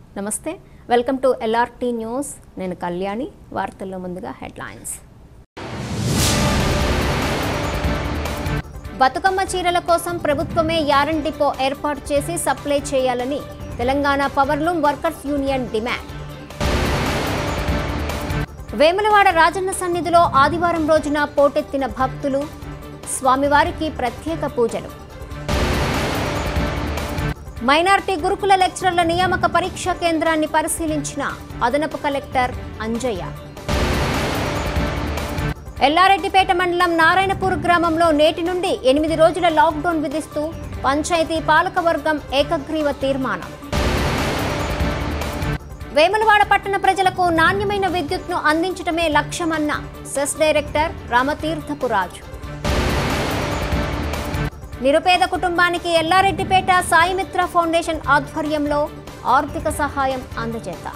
నమస్తే welcome to LRT news నేను కళ్యాణి వార్తల్లో ముందుగా హెడ్లైన్స్ బతుకమ్మ చీరల కోసం ప్రభుత్వమే యారన్ డిపో ఏర్పాటు చేసి సప్లై చేయాలని Telangana powerloom workers union demand Vemulawada Rajanna సన్నిధిలో ఆదివారం రోజున పోటెత్తిన భక్తులు స్వామివారికి ప్రత్యేక పూజలు మైనార్టీ గురుకుల లెక్చరర్ల నియామక పరీక్షా కేంద్రాన్ని పరిశీలించిన అదనపు కలెక్టర్ అంజయ్య ఎల్లారెడ్డిపేట మండలం నారాయణపూర్ గ్రామంలో నేటి నుండి ఎనిమిది రోజుల లాక్డౌన్ విధిస్తూ పంచాయతీ పాలకవర్గం ఏకగ్రీవ తీర్మానం వేములవాడ పట్టణ ప్రజలకు నాణ్యమైన విద్యుత్ను అందించడమే లక్ష్యమన్న సెస్ డైరెక్టర్ రామతీర్థపు రాజు నిరుపేద కుటుంబానికి ఎల్లారెడ్డిపేట సాయిమిత్ర ఫౌండేషన్ ఆధ్వర్యంలో ఆర్థిక సహాయం అందజేత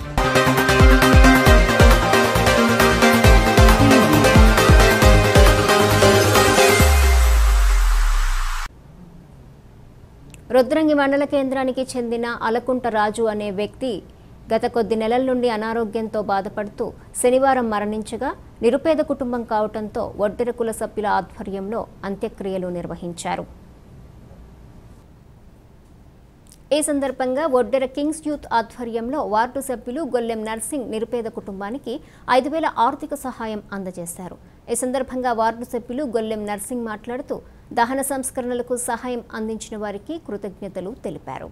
రుద్రంగి మండల కేంద్రానికి చెందిన అలకుంట రాజు అనే వ్యక్తి గత కొద్ది నెలల నుండి అనారోగ్యంతో బాధపడుతూ శనివారం మరణించగా నిరుపేద కుటుంబం కావడంతో ఒడ్డెర కుల సభ్యుల ఆధ్వర్యంలో అంత్యక్రియలు నిర్వహించారు ఈ సందర్భంగా ఒడ్డెర కింగ్స్ యూత్ ఆధ్వర్యంలో వార్డు సభ్యులు గొల్లెం నర్సింగ్ నిరుపేద కుటుంబానికి ఐదు వేల ఆర్థిక సహాయం అందజేశారు ఈ సందర్భంగా వార్డు సభ్యులు గొల్లెం నర్సింగ్ మాట్లాడుతూ దహన సంస్కరణలకు సహాయం అందించిన వారికి కృతజ్ఞతలు తెలిపారు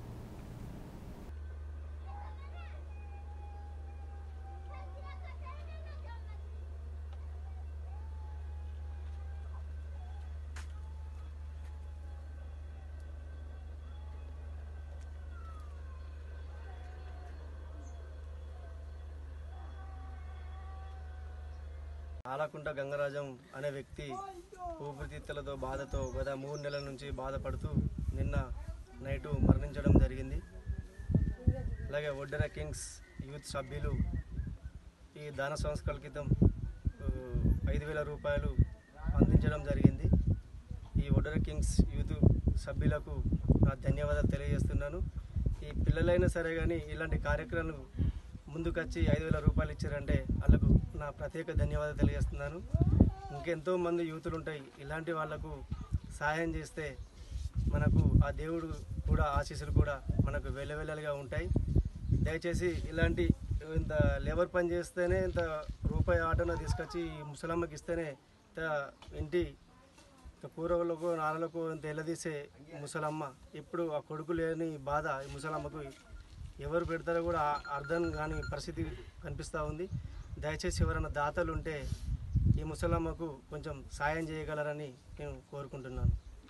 ఆలకుంట గంగరాజం అనే వ్యక్తి ఊపిరితిత్తులతో బాధతో గత మూడు నెలల నుంచి బాధపడుతూ నిన్న నైటు మరణించడం జరిగింది అలాగే ఒడ్డెర కింగ్స్ యూత్ సభ్యులు ఈ దాన సంస్కరణ క్రితం ఐదు వేల రూపాయలు అందించడం జరిగింది ఈ ఒడ్డెర కింగ్స్ యూత్ సభ్యులకు నా ధన్యవాదాలు తెలియజేస్తున్నాను ఈ పిల్లలైనా సరే కానీ ఇలాంటి కార్యక్రమాలు ముందుకొచ్చి ఐదు వేల రూపాయలు ఇచ్చారంటే వాళ్ళకు నా ప్రత్యేక ధన్యవాదాలు తెలియజేస్తున్నాను ఇంకెంతో మంది యూతులు ఉంటాయి ఇలాంటి వాళ్ళకు సహాయం చేస్తే మనకు ఆ దేవుడు కూడా ఆశీస్సులు కూడా మనకు వెళ్ళవెళ్ళలుగా ఉంటాయి దయచేసి ఇలాంటి ఇంత లేబర్ పని చేస్తేనే ఇంత రూపాయి ఆటోలో తీసుకొచ్చి ఈ ముసలమ్మకి ఇస్తేనే ఇంత ఇంటి కూరలకు నాన్నలకు ఇంత ఎల్లదీసే ముసలమ్మ ఇప్పుడు ఆ కొడుకు లేని బాధ ఈ ముసలమ్మకు ఎవరు పెడతారో కూడా అర్థం కాని పరిస్థితి కనిపిస్తూ ఉంది దయచేసి ఎవరైనా దాతలు ఉంటే ఈ ముసలమ్మకు కొంచెం సాయం చేయగలరని నేను కోరుకుంటున్నాను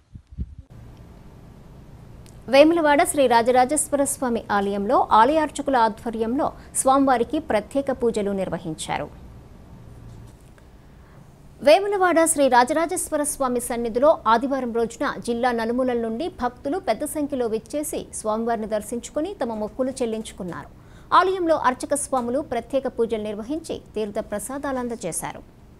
వేములవాడ శ్రీ రాజరాజేశ్వర స్వామి ఆలయంలో ఆలయార్చకుల ఆధ్వర్యంలో స్వామివారికి ప్రత్యేక పూజలు నిర్వహించారు వేములవాడ శ్రీ రాజరాజేశ్వర స్వామి సన్నిధిలో ఆదివారం రోజున జిల్లా నలుమూలల నుండి భక్తులు పెద్ద సంఖ్యలో విచ్చేసి స్వామివారిని దర్శించుకుని తమ మొక్కులు చెల్లించుకున్నారు ఆలయంలో అర్చక స్వాములు ప్రత్యేక పూజలు నిర్వహించి తీర్థ ప్రసాదాలు అందజేశారు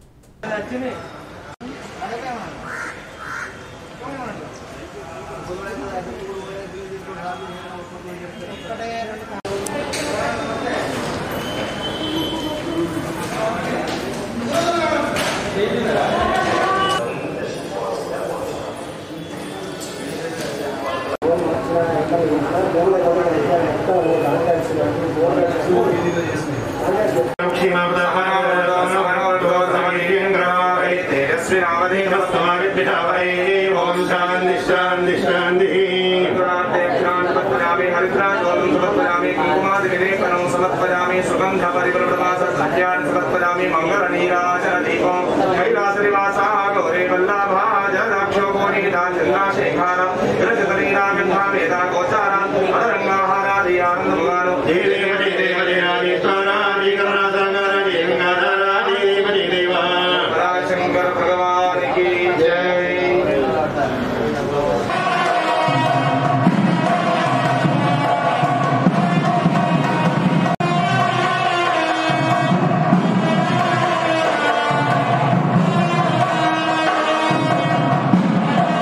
ఓం శాంతి శాంతి శాంతి సమర్పయామి సుగంధ పరిమళాసత్యాన్ని సమర్పయామి మంగళ నీరాజన దీపం కైలాసనివాస గౌరీ వల్లభాజాక్షో గోరీతా చంద్రశేఖర విరజతలీలా గంధా వేద గోచార మదరంగాహారాది ఆనందముగాను దేవి దేవతి దేవతి రాణి స్వరాణి కమలాసంగారాణి వెంకటారాణి దేవతి దేవా శంకర భగవానికి జై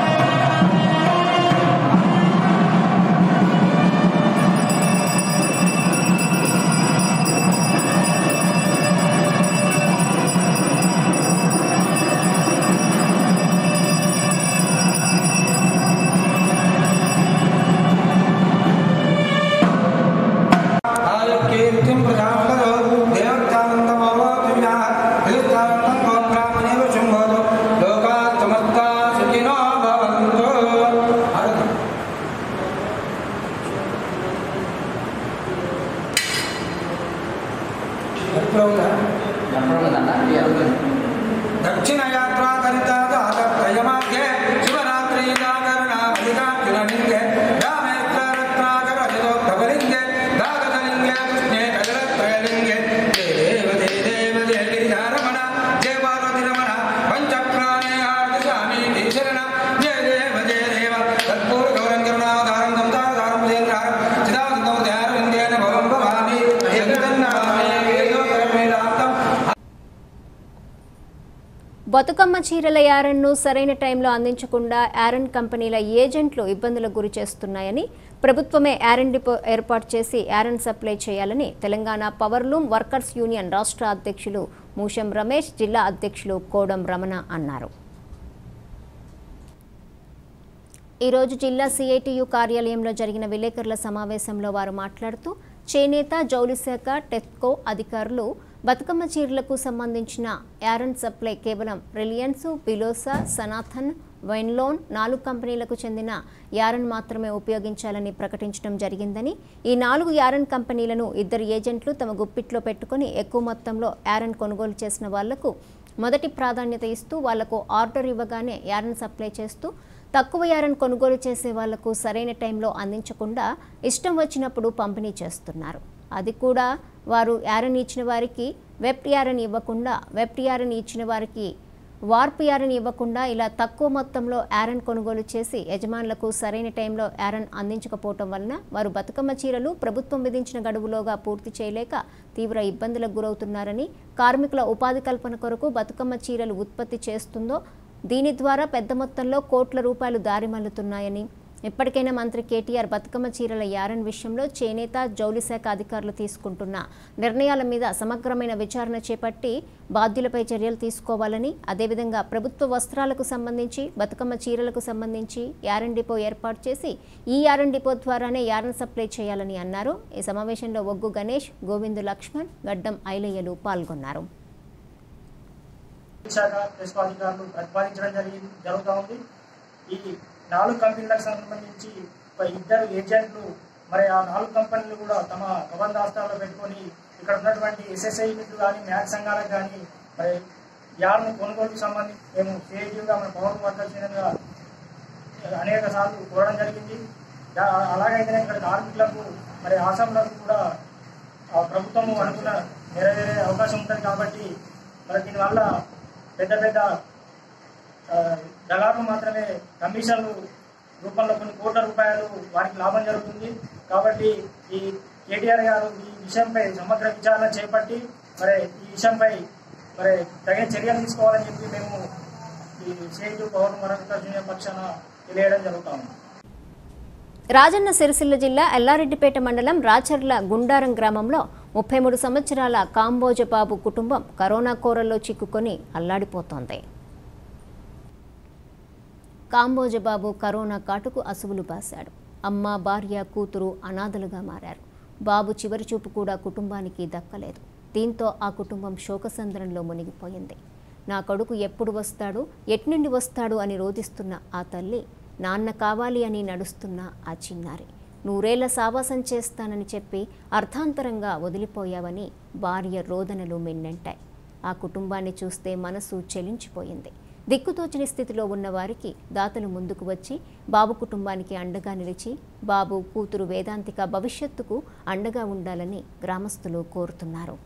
ఓం ఎప్పుడు ఉందా దక్షిణ యాత్రా కరితాగాత్రయమాధ్యే శివరాత్రి జాగరణామలికార్జునలింగే రామేశ్వర రత్నాకర చిదోత్తమలింగే దాగతలింగే కృష్ణే కజలత్రయలింగే జయ దేవ జయ దేవ జయ గిరిజారమణ జయ పార్వతి రమణ పంచప్రాణే ఆర్తి స్వామి శరణ జయ దేవ జయ దేవ తత్పూర్ గౌరం కరుణాధారం సంసారధారం జయేంద్రారం చిదానందం ధ్యారవిందేన భవం భవామి జగదన్నమామి వేదోత్తరమేదాంతం బతుకమ్మ చీరల యారన్ను సరైన టైంలో అందించకుండా యారన్ కంపెనీల ఏజెంట్లు ఇబ్బందులకు గురి చేస్తున్నాయని ప్రభుత్వమే యారన్ డిపో ఏర్పాటు చేసి యారన్ సప్లై చేయాలని తెలంగాణ పవర్లూమ్ వర్కర్స్ యూనియన్ రాష్ట్ర అధ్యక్షులు మూషం రమేష్ జిల్లా అధ్యక్షులు కోడం రమణ అన్నారు ఈరోజు జిల్లా సిఐటియు కార్యాలయంలో జరిగిన విలేకరుల సమావేశంలో వారు మాట్లాడుతూ చేనేత జౌలి శాఖ టెస్కో అధికారులు బతుకమ్మ చీరలకు సంబంధించిన యారన్ సప్లై కేవలం రిలయన్స్ బిలోసా సనాథన్ వైన్లోన్ నాలుగు కంపెనీలకు చెందిన యారన్ మాత్రమే ఉపయోగించాలని ప్రకటించడం జరిగిందని ఈ నాలుగు యారన్ కంపెనీలను ఇద్దరు ఏజెంట్లు తమ గుప్పిట్లో పెట్టుకుని ఎక్కువ మొత్తంలో యారన్ కొనుగోలు చేసిన వాళ్లకు మొదటి ప్రాధాన్యత ఇస్తూ వాళ్లకు ఆర్డర్ ఇవ్వగానే యారన్ సప్లై చేస్తూ తక్కువ యారన్ కొనుగోలు చేసే వాళ్లకు సరైన టైంలో అందించకుండా ఇష్టం వచ్చినప్పుడు పంపిణీ చేస్తున్నారు అది కూడా వారు యారన్ ఇచ్చిన వారికి వెబ్ యారన్ ఇవ్వకుండా వెబ్ యారన్ ఇచ్చిన వారికి వార్పు యారన్ ఇవ్వకుండా ఇలా తక్కువ మొత్తంలో యారన్ కొనుగోలు చేసి యజమానులకు సరైన టైంలో యారన్ అందించకపోవటం వలన వారు బతుకమ్మ చీరలు ప్రభుత్వం విధించిన గడువులోగా పూర్తి చేయలేక తీవ్ర ఇబ్బందులకు గురవుతున్నారని కార్మికుల ఉపాధి కల్పన కొరకు బతుకమ్మ చీరలు ఉత్పత్తి చేస్తుందో దీని ద్వారా పెద్ద మొత్తంలో కోట్ల రూపాయలు దారి మళ్లుతున్నాయని ఇప్పటికైనా మంత్రి కేటీఆర్ బతుకమ్మ చీరల యారన్ విషయంలో చేనేత జౌలి శాఖ అధికారులు తీసుకుంటున్న నిర్ణయాల మీద సమగ్రమైన విచారణ చేపట్టి బాధ్యులపై చర్యలు తీసుకోవాలని అదేవిధంగా ప్రభుత్వ వస్త్రాలకు సంబంధించి బతుకమ్మ చీరలకు సంబంధించి యారన్ డిపో ఏర్పాటు చేసి ఈ యారన్ డిపో ద్వారానే యారన్ సప్లై చేయాలని అన్నారు ఈ సమావేశంలో ఒగ్గు గణేష్ గోవిందు లక్ష్మణ్ గడ్డం ఐలయ్యలు పాల్గొన్నారు శాఖ ప్రెస్ అధికారులు ప్రతిపాదించడం జరిగి జరుగుతూ ఉంది ఈ నాలుగు కంపెనీలకు సంబంధించి ఒక ఇద్దరు ఏజెంట్లు మరి ఆ నాలుగు కంపెనీలు కూడా తమ కబంధాస్తాల్లో పెట్టుకొని ఇక్కడ ఉన్నటువంటి ఎస్ఎస్ఐ మిట్లు కానీ మ్యాచ్ సంఘాలకు కానీ మరి యార్ను కొనుగోలుకు సంబంధించి మేము సిఐటీగా మన పవర్ వర్కర్స్ యూనియన్గా అనేక సార్లు కోరడం జరిగింది యా- అలాగైతేనే ఇక్కడ కార్మికులకు మరి ఆసాములకు కూడా ఆ ప్రభుత్వం అనుకున్న నెరవేరే అవకాశం ఉంటుంది కాబట్టి మరి దీనివల్ల పెద్ద పెద్ద ఆ, దళారులు మాత్రమే కమిషన్లు రూపంలో కొన్ని కోట్ల రూపాయలు వారికి లాభం జరుగుతుంది కాబట్టి ఈ కేటీఆర్ గారు ఈ విషయంపై సమగ్ర విచారణ చేపట్టి మరి ఈ విషయంపై మరి తగిన చర్యలు తీసుకోవాలని చెప్పి మేము ఈ సేటు పవన్ మరొక యూనియన్ పక్షాన తెలియడం జరుగుతాము రాజన్న సిరిసిల్ల జిల్లా ఎల్లారెడ్డిపేట మండలం రాచర్ల గుండారం గ్రామంలో ముప్పై మూడు సంవత్సరాల కాంబోజబాబు కుటుంబం కరోనా కోరల్లో చిక్కుకొని అల్లాడిపోతోంది కాంబోజబాబు కరోనా కాటుకు అసువులు బాశాడు అమ్మ భార్య కూతురు అనాథలుగా మారారు బాబు చివరి చూపు కూడా కుటుంబానికి దక్కలేదు దీంతో ఆ కుటుంబం శోకసంద్రంలో మునిగిపోయింది నా కొడుకు ఎప్పుడు వస్తాడు ఎట్నుండి వస్తాడు అని రోధిస్తున్న ఆ తల్లి నాన్న కావాలి అని నడుస్తున్న ఆ చిన్నారి నూరేళ్ల సావాసం చేస్తానని చెప్పి అర్థాంతరంగా వదిలిపోయావని భార్య రోదనలు మిన్నంటాయి ఆ కుటుంబాన్ని చూస్తే మనసు చెలించిపోయింది దిక్కుతోచని స్థితిలో ఉన్న వారికి దాతలు ముందుకు వచ్చి బాబు కుటుంబానికి అండగా నిలిచి బాబు కూతురు వేదాంతిక భవిష్యత్తుకు అండగా ఉండాలని గ్రామస్తులు కోరుతున్నారు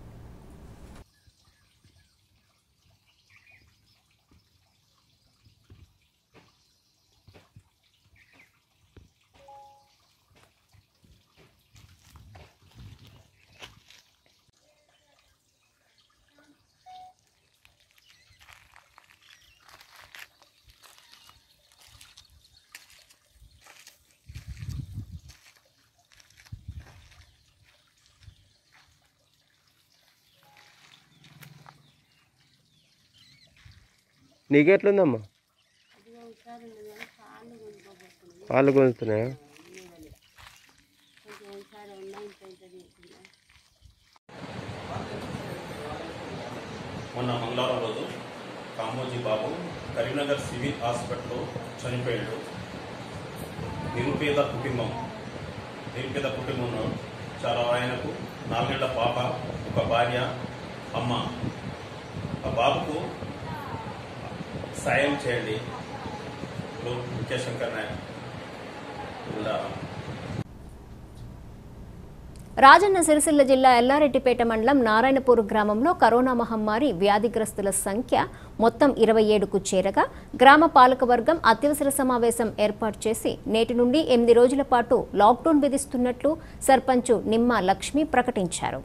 నీకెట్లుందమ్మా పాలు కొనుస్తున్నాయా మొన్న మంగళవారం రోజు కామోజీ బాబు కరీంనగర్ సివిల్ హాస్పిటల్లో చనిపోయాడు నిరుపేద కుటుంబం నిరుపేద కుటుంబంలో చాలా ఆయనకు నాలుగేళ్ల పాప ఒక భార్య అమ్మ ఆ బాబుకు సాయం చేయండి ఇప్పుడు విద్యాశంకర్ నాయక్ ఇలా రాజన్న సిరిసిల్ల జిల్లా ఎల్లారెడ్డిపేట మండలం నారాయణపూర్ గ్రామంలో కరోనా మహమ్మారి వ్యాధిగ్రస్తుల సంఖ్య మొత్తం ఇరవై ఏడుకు చేరగా గ్రామ పాలకవర్గం అత్యవసర సమావేశం ఏర్పాటు చేసి నేటి నుండి ఎనిమిది రోజుల పాటు లాక్డౌన్ విధిస్తున్నట్లు సర్పంచ్ నిమ్మ లక్ష్మి ప్రకటించారు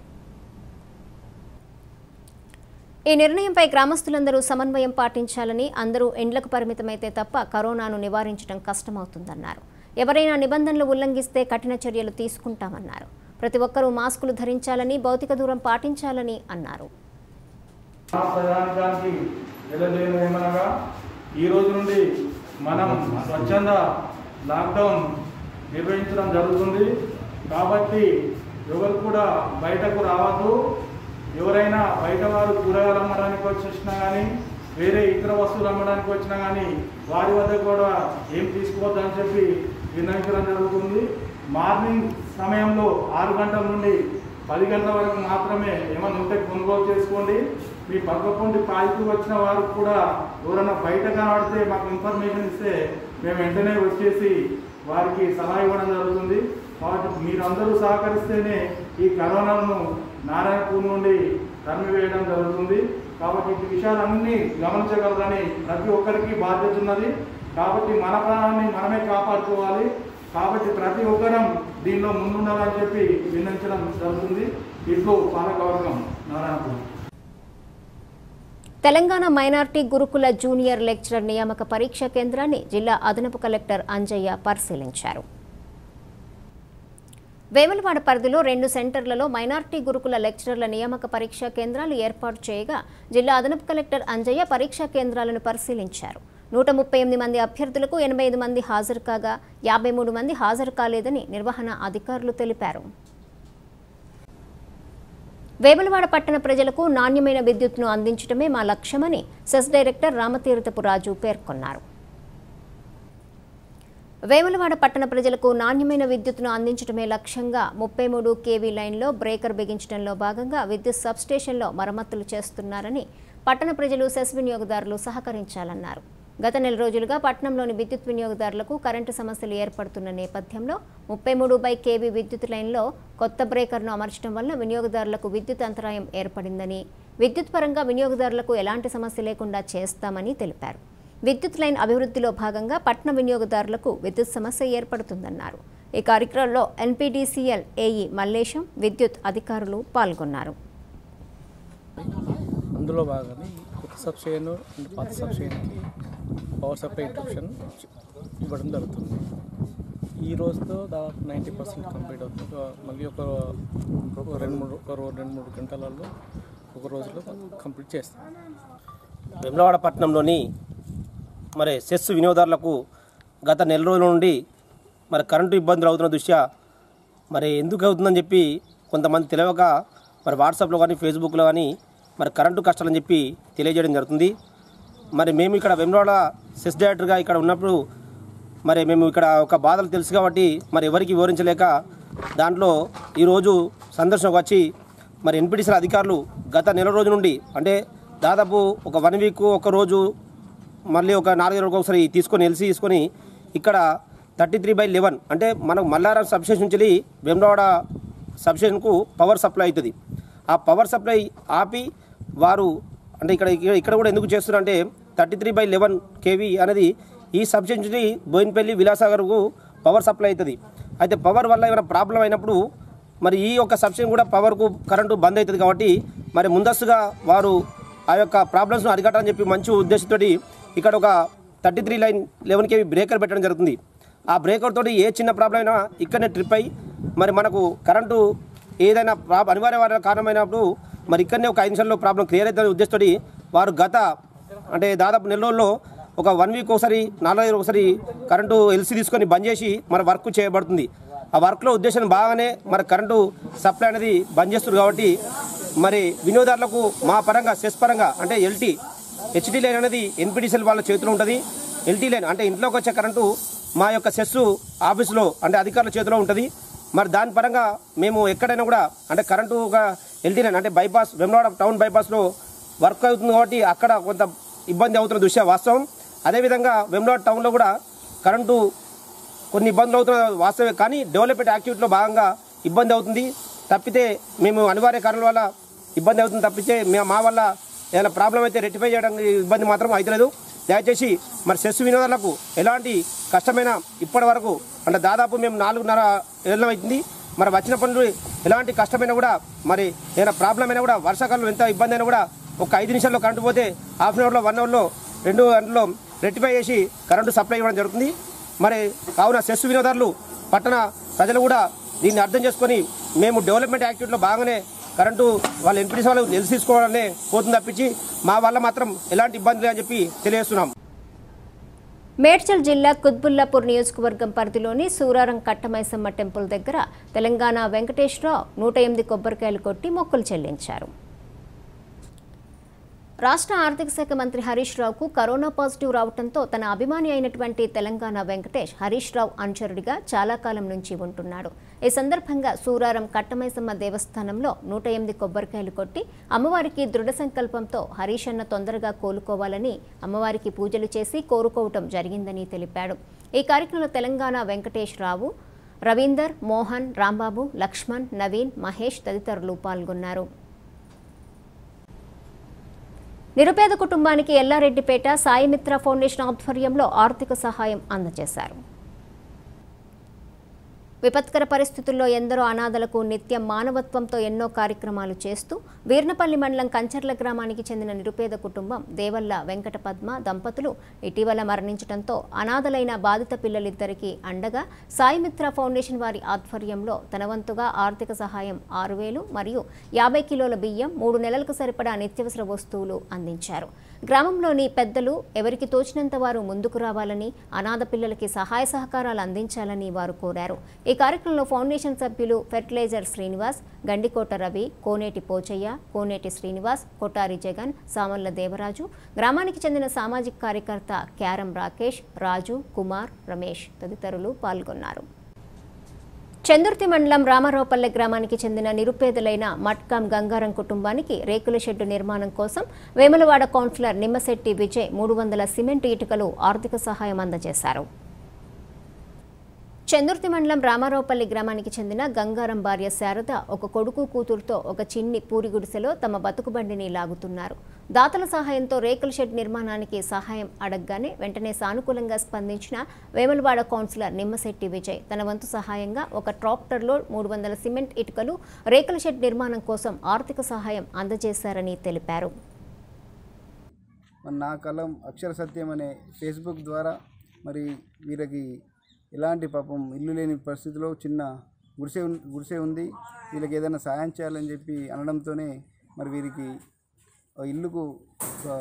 ఈ నిర్ణయంపై గ్రామస్తులందరూ సమన్వయం పాటించాలని అందరూ ఇండ్లకు పరిమితమైతే తప్ప కరోనాను నివారించడం కష్టమవుతుందన్నారు ఎవరైనా నిబంధనలు ఉల్లంఘిస్తే కఠిన చర్యలు తీసుకుంటామన్నారు ప్రతి ఒక్కరూ మాస్కులు ధరించాలని భౌతిక దూరం పాటించాలని అన్నారు ఆ ప్రజానికానికి వెళ్ళలేము ఏమనగా ఈ రోజు నుండి మనం స్వచ్ఛంద లాక్డౌన్ నిర్వహించడం జరుగుతుంది కాబట్టి ఎవరు కూడా బయటకు రావద్దు ఎవరైనా బయట వారు కూరగాయలు అమ్మడానికి వచ్చేసినా కానీ వేరే ఇతర వస్తువులు అమ్మడానికి వచ్చినా కానీ వారి వద్ద కూడా ఏం తీసుకోవద్దు అని చెప్పి నిర్ణయించడం జరుగుతుంది మార్నింగ్ సమయంలో ఆరు గంటల నుండి పది గంటల వరకు మాత్రమే ఏమైనా ఉంటే కొనుగోలు చేసుకోండి మీ పక్క పొంటి పాయికి వచ్చిన వారు కూడా ఎవరైనా బయట కనబడితే మాకు ఇన్ఫర్మేషన్ ఇస్తే మేము వెంటనే వచ్చేసి వారికి సలహా ఇవ్వడం జరుగుతుంది కాబట్టి మీరందరూ సహకరిస్తేనే ఈ కరోనాను నారాయణపూర్ నుండి తరిమివేయడం జరుగుతుంది కాబట్టి ఈ విషయాలన్నీ గమనించగలరని ప్రతి ఒక్కరికి బాధ్యత ఉన్నది కాబట్టి మన ప్రాణాన్ని మనమే కాపాడుకోవాలి కాబట్టి ప్రతి ఒక్కరం దీనిలో ముందుండాలని చెప్పి విన్నవించడం జరుగుతుంది ఇట్లు పాలకవర్గం నారాయణపూర్ తెలంగాణ మైనార్టీ గురుకుల జూనియర్ లెక్చరర్ నియామక పరీక్షా కేంద్రాన్ని జిల్లా అదనపు కలెక్టర్ అంజయ్య పరిశీలించారు వేములవాడ పరిధిలో రెండు సెంటర్లలో మైనార్టీ గురుకుల లెక్చరర్ల నియామక పరీక్షా కేంద్రాలు ఏర్పాటు చేయగా జిల్లా అదనపు కలెక్టర్ అంజయ్య పరీక్షా కేంద్రాలను పరిశీలించారు నూట ముప్పై ఎనిమిది మంది అభ్యర్థులకు ఎనభై ఐదు మంది హాజరు కాగా యాభై మూడు మంది హాజరు కాలేదని నిర్వహణ అధికారులు తెలిపారు వేములవాడ పట్టణ ప్రజలకు నాణ్యమైన విద్యుత్తును అందించడమే మా లక్ష్యమని సెస్ డైరెక్టర్ రామతీర్థపు రాజు పేర్కొన్నారు వేములవాడ పట్టణ ప్రజలకు నాణ్యమైన విద్యుత్తును అందించడమే లక్ష్యంగా ముప్పై మూడు కేవీ లైన్లో బ్రేకర్ బిగించడంలో భాగంగా విద్యుత్ సబ్స్టేషన్లో మరమ్మతులు చేస్తున్నారని పట్టణ ప్రజలు సెస్ వినియోగదారులు సహకరించాలన్నారు గత నెల రోజులుగా పట్టణంలోని విద్యుత్ వినియోగదారులకు కరెంటు సమస్యలు ఏర్పడుతున్న నేపథ్యంలో ముప్పై మూడు బై కేవీ విద్యుత్ లైన్లో కొత్త బ్రేకర్ను అమర్చడం వల్ల వినియోగదారులకు విద్యుత్ అంతరాయం ఏర్పడిందని విద్యుత్ పరంగా వినియోగదారులకు ఎలాంటి సమస్య లేకుండా చేస్తామని తెలిపారు విద్యుత్ లైన్ అభివృద్ధిలో భాగంగా పట్టణ వినియోగదారులకు విద్యుత్ సమస్య ఏర్పడుతుందన్నారు ఈ కార్యక్రమంలో ఎన్పీడీసీఎల్ ఏఈ మల్లేశం విద్యుత్ అధికారులు పాల్గొన్నారు అందులో భాగంగా కొత్త సబ్స్టేషన్ అండ్ పాత సబ్స్టేషన్కి పవర్ సప్లై ఇంట్రప్షన్ ఇవ్వడం జరుగుతుంది ఈ రోజుతో దాదాపు నైంటీ పర్సెంట్ కంప్లీట్ అవుతుంది ఒక మళ్ళీ ఒక ఒక రెండు మూడు ఒక రో- రెండు మూడు గంటలలో ఒక రోజులో కంప్లీట్ చేస్తాం వెమ్లవాడ పట్టణంలోని మరి సెస్ వినియోగదారులకు గత నెల రోజుల నుండి మరి కరెంటు ఇబ్బందులు అవుతున్న దృష్ట్యా మరి ఎందుకు అవుతుందని చెప్పి కొంతమంది తెలియక మరి వాట్సాప్లో కానీ ఫేస్బుక్లో కానీ మరి కరెంటు కష్టాలని చెప్పి తెలియజేయడం జరుగుతుంది మరి మేము ఇక్కడ వెమ్లవాడ సెస్ డైరెక్టర్గా ఇక్కడ ఉన్నప్పుడు మరి మేము ఇక్కడ ఒక బాధలు తెలుసు కాబట్టి మరి ఎవరికి వివరించలేక దాంట్లో ఈరోజు సందర్శనకు వచ్చి మరి ఎన్పిటిసిన అధికారులు గత నెల రోజు నుండి అంటే దాదాపు ఒక వన్ వీక్ ఒక రోజు మళ్ళీ ఒక నాలుగైదు రోజులకు ఒకసారి తీసుకొని ఎల్సీ తీసుకొని ఇక్కడ థర్టీ త్రీ బై లెవెన్ అంటే మనకు మల్లారం సబ్స్టేషన్ నుంచి వెమ్లవాడ సబ్స్టేషన్కు పవర్ సప్లై అవుతుంది ఆ పవర్ సప్లై ఆపి వారు అంటే ఇక్కడ ఇక్కడ కూడా ఎందుకు చేస్తున్నారంటే thirty three by eleven KV అనేది ఈ సబ్స్టేషన్ నుంచి బోయినపల్లి విలాసాగర్కు పవర్ సప్లై అవుతుంది అయితే పవర్ వల్ల ఏమైనా ప్రాబ్లం అయినప్పుడు మరి ఈ యొక్క సబ్స్టేషన్ కూడా పవర్కు కరెంటు బంద్ అవుతుంది కాబట్టి మరి ముందస్తుగా వారు ఆ యొక్క ప్రాబ్లమ్స్ను అరికట్టాలని చెప్పి మంచి ఉద్దేశంతో ఇక్కడ ఒక thirty three line eleven KV breaker పెట్టడం జరుగుతుంది ఆ బ్రేకర్ తోటి ఏ చిన్న ప్రాబ్లం అయినా ఇక్కడనే ట్రిప్ అయ్యి మరి మనకు కరెంటు ఏదైనా ప్రా అనివార్య కారణమైనప్పుడు మరి ఇక్కడనే ఒక ఐదు నిమిషాల్లో ప్రాబ్లం క్లియర్ అవుతుందనే ఉద్దేశంతో వారు గత అంటే దాదాపు నెల రోజుల్లో ఒక వన్ వీక్ ఒకసారి నాలుగైదు ఒకసారి కరెంటు ఎల్సీ తీసుకొని బంద్ చేసి మన వర్క్ చేయబడుతుంది ఆ వర్క్లో ఉద్దేశం బాగానే మరి కరెంటు సప్లై అనేది బంద్ చేస్తుంది కాబట్టి మరి వినియోగదారులకు మా పరంగా సెస్ పరంగా అంటే ఎల్టీ హెచ్డి లైన్ అనేది ఎన్పిడిసిఎల్ వాళ్ళ చేతిలో ఉంటుంది ఎల్టీ లైన్ అంటే ఇంట్లోకి వచ్చే కరెంటు మా యొక్క సెస్ ఆఫీసులో అంటే అధికారుల చేతిలో ఉంటుంది మరి దాని పరంగా మేము ఎక్కడైనా కూడా అంటే కరెంటుగా ఎల్టీ లైన్ అంటే బైపాస్ వెమ్లవాడ టౌన్ బైపాస్లో వర్క్ అవుతుంది కాబట్టి అక్కడ కొంత ఇబ్బంది అవుతున్న దృశ్య వాస్తవం అదేవిధంగా వెమ్లవాడ టౌన్లో కూడా కరెంటు కొన్ని ఇబ్బందులు అవుతున్న వాస్తవే కానీ డెవలప్మెంట్ యాక్టివిటీలో భాగంగా ఇబ్బంది అవుతుంది తప్పితే మేము అనివార్య కారణాల వల్ల ఇబ్బంది అవుతుంది తప్పితే మేము మా వల్ల ఏదైనా ప్రాబ్లం అయితే రెక్టిఫై చేయడానికి ఇబ్బంది మాత్రం అవుతలేదు దయచేసి మరి సెస్ వినోదాలకు ఎలాంటి కష్టమైన ఇప్పటి వరకు అంటే దాదాపు మేము నాలుగున్నర ఏళ్ళ అవుతుంది మరి వచ్చిన పనులు ఎలాంటి కష్టమైనా కూడా మరి ఏదైనా ప్రాబ్లం అయినా కూడా వర్షాకాలంలో ఎంత ఇబ్బంది అయినా కూడా ఒక ఐదు నిమిషాల్లో కరెంటు పోతే హాఫ్ అన్ అవర్లో వన్ అవర్లో రెండు గంటల్లో రెక్టిఫై చేసి కరెంటు సప్లై ఇవ్వడం జరుగుతుంది మరి కావున సెస్ వినోదారులు పట్టణ ప్రజలు కూడా దీన్ని అర్థం చేసుకొని మేము డెవలప్మెంట్ యాక్టివిటీలో బాగానే కరెంటు వాళ్ళ ఎంపీడీసీ వాళ్ళు నిలిచి తీసుకోవాలనే పోతుంది తప్పించి మా వల్ల మాత్రం ఎలాంటి ఇబ్బంది లేదని చెప్పి తెలియజేస్తున్నాం మేడ్చల్ జిల్లా కుత్బుల్లాపూర్ నియోజకవర్గం పరిధిలోని సూరారం కట్టమైసమ్మ టెంపుల్ దగ్గర తెలంగాణ వెంకటేశ్వరరావు నూట ఎనిమిది కొబ్బరికాయలు కొట్టి మొక్కులు చెల్లించారు రాష్ట్ర ఆర్థిక శాఖ మంత్రి హరీష్ రావుకు కరోనా పాజిటివ్ రావడంతో తన అభిమాని అయినటువంటి తెలంగాణ వెంకటేష్ హరీష్ రావు అనుచరుడిగా చాలా కాలం నుంచి ఉంటున్నాడు ఈ సందర్భంగా సూరారం కట్టమైసమ్మ దేవస్థానంలో నూట ఎనిమిది కొబ్బరికాయలు కొట్టి అమ్మవారికి దృఢ సంకల్పంతో హరీష్ అన్న తొందరగా కోలుకోవాలని అమ్మవారికి పూజలు చేసి కోరుకోవటం జరిగిందని తెలిపాడు ఈ కార్యక్రమంలో తెలంగాణ వెంకటేష్ రావు రవీందర్ మోహన్ రాంబాబు లక్ష్మణ్ నవీన్ మహేష్ తదితరులు పాల్గొన్నారు నిరుపేద కుటుంబానికి ఎల్లారెడ్డిపేట సాయిమిత్ర ఫౌండేషన్ ఆధ్వర్యంలో ఆర్థిక సహాయం అందజేశారు విపత్కర పరిస్థితుల్లో ఎందరో అనాథలకు నిత్యం మానవత్వంతో ఎన్నో కార్యక్రమాలు చేస్తూ వీర్నపల్లి మండలం కంచర్ల గ్రామానికి చెందిన నిరుపేద కుటుంబం దేవల్ల వెంకట పద్మ దంపతులు ఇటీవల మరణించడంతో అనాథలైన బాధిత పిల్లలిద్దరికీ అండగా సాయిమిత్ర ఫౌండేషన్ వారి ఆధ్వర్యంలో తన వంతుగా ఆర్థిక సహాయం ఆరు వేలు మరియు యాభై కిలోల బియ్యం మూడు నెలలకు సరిపడా నిత్యవసర వస్తువులు అందించారు గ్రామంలోని పెద్దలు ఎవరికి తోచినంత వారు ముందుకు రావాలని అనాథ పిల్లలకి సహాయ సహకారాలు అందించాలని వారు కోరారు ఈ కార్యక్రమంలో ఫౌండేషన్ సభ్యులు ఫెర్టిలైజర్ శ్రీనివాస్ గండికోట రవి కోనేటి పోచయ్య కోనేటి శ్రీనివాస్ కొటారి జగన్ సామల్ల దేవరాజు గ్రామానికి చెందిన సామాజిక కార్యకర్త క్యారం రాకేష్ రాజు కుమార్ రమేష్ తదితరులు పాల్గొన్నారు చందుర్తి మండలం రామారావుపల్లె గ్రామానికి చెందిన నిరుపేదలైన మట్కాం గంగారం కుటుంబానికి రేకుల షెడ్డు నిర్మాణం కోసం వేములవాడ కౌన్సిలర్ నిమ్మశెట్టి విజయ్ మూడు వందల సిమెంట్ ఇటుకలు ఆర్థిక సహాయం అందజేశారు చందుర్తి మండలం రామారావుపల్లి గ్రామానికి చెందిన గంగారం భార్య శారద ఒక కొడుకు కూతురుతో ఒక చిన్ని పూరి గుడిసెలో తమ బతుకుబండిని లాగుతున్నారు దాతల సహాయంతో రేకుల షెడ్ నిర్మాణానికి సహాయం అడగగానే వెంటనే సానుకూలంగా స్పందించిన వేములవాడ కౌన్సిలర్ నిమ్మశెట్టి విజయ్ తన వంతు సహాయంగా ఒక ట్రాక్టర్లో మూడు వందల సిమెంట్ ఇటుకలు రేకుల షెడ్ నిర్మాణం కోసం ఆర్థిక సహాయం అందజేశారని తెలిపారు మరి నా కలం అక్షర సత్యం అనే ఫేస్బుక్ ద్వారా మరి వీరికి ఎలాంటి పాపం ఇల్లు లేని పరిస్థితిలో చిన్న గుడిసె ఉన్- గుడిసె ఉంది వీళ్ళకి ఏదైనా సాయం చేయాలని చెప్పి అనడంతోనే మరి వీరికి ఆ ఇల్లుకు ఒక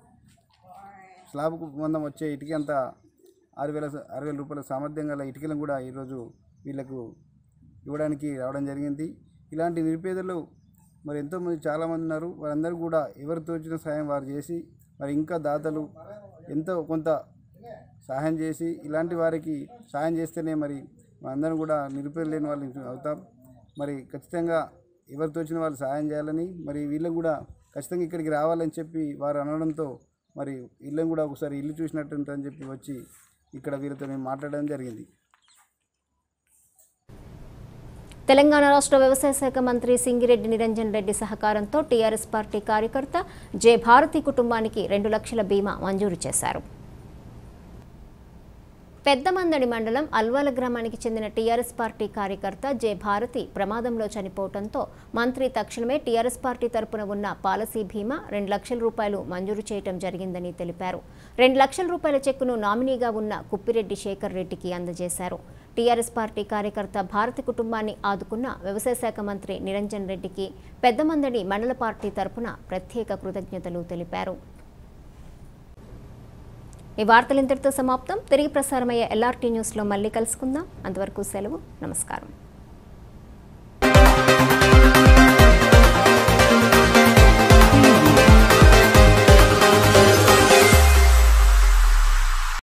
స్లాబ్కు మందం వచ్చే ఇటుక అంతా ఆరు వేల ఆరు వేల రూపాయల సామర్థ్యం గల ఇటుకలను కూడా ఈరోజు వీళ్ళకు ఇవ్వడానికి రావడం జరిగింది ఇలాంటి నిరుపేదలు మరి ఎంతోమంది చాలామంది ఉన్నారు వారందరూ కూడా ఎవరు తోచిన సాయం వారు చేసి మరి ఇంకా దాతలు ఎంతో కొంత సహాయం చేసి ఇలాంటి వారికి సహాయం చేస్తేనే మరి మనందరం కూడా నిరుపేద లేని వాళ్ళు అవుతాం మరి ఖచ్చితంగా ఎవరు తోచిన వాళ్ళు సహాయం చేయాలని మరి వీళ్ళకు కూడా ఖచ్చితంగా ఇక్కడికి రావాలని చెప్పి వారు అనడంతో మరి ఇళ్ళని కూడా ఒకసారి ఇల్లు చూసినట్టు అని చెప్పి వచ్చి ఇక్కడ వీళ్ళతో నేను మాట్లాడడం జరిగింది తెలంగాణ రాష్ట్ర వ్యవసాయ శాఖ మంత్రి సింగిరెడ్డి నిరంజన్ రెడ్డి సహకారంతో టీఆర్ఎస్ పార్టీ కార్యకర్త జె భారతి కుటుంబానికి రెండు లక్షల బీమా మంజూరు చేశారు పెద్దమందడి మండలం అల్వాల గ్రామానికి చెందిన టీఆర్ఎస్ పార్టీ కార్యకర్త జె భారతి ప్రమాదంలో చనిపోవడంతో మంత్రి తక్షణమే టీఆర్ఎస్ పార్టీ తరపున ఉన్న పాలసీ బీమా రెండు లక్షల రూపాయలు మంజూరు చేయడం జరిగిందని తెలిపారు రెండు లక్షల రూపాయల చెక్కును నామినీగా ఉన్న కుప్పిరెడ్డి శేఖర్ రెడ్డికి అందజేశారు టీఆర్ఎస్ పార్టీ కార్యకర్త భారతి కుటుంబాన్ని ఆదుకున్న వ్యవసాయ శాఖ మంత్రి నిరంజన్ రెడ్డికి పెద్దమందడి మండల పార్టీ తరపున ప్రత్యేక కృతజ్ఞతలు తెలిపారు ఈ వార్తలు ఇంతటితో సమాప్తం తిరిగి ప్రసారమయ్యే ఎల్ఆర్టీ న్యూస్లో మళ్ళీ కలుసుకుందాం అంతవరకు సెలవు నమస్కారం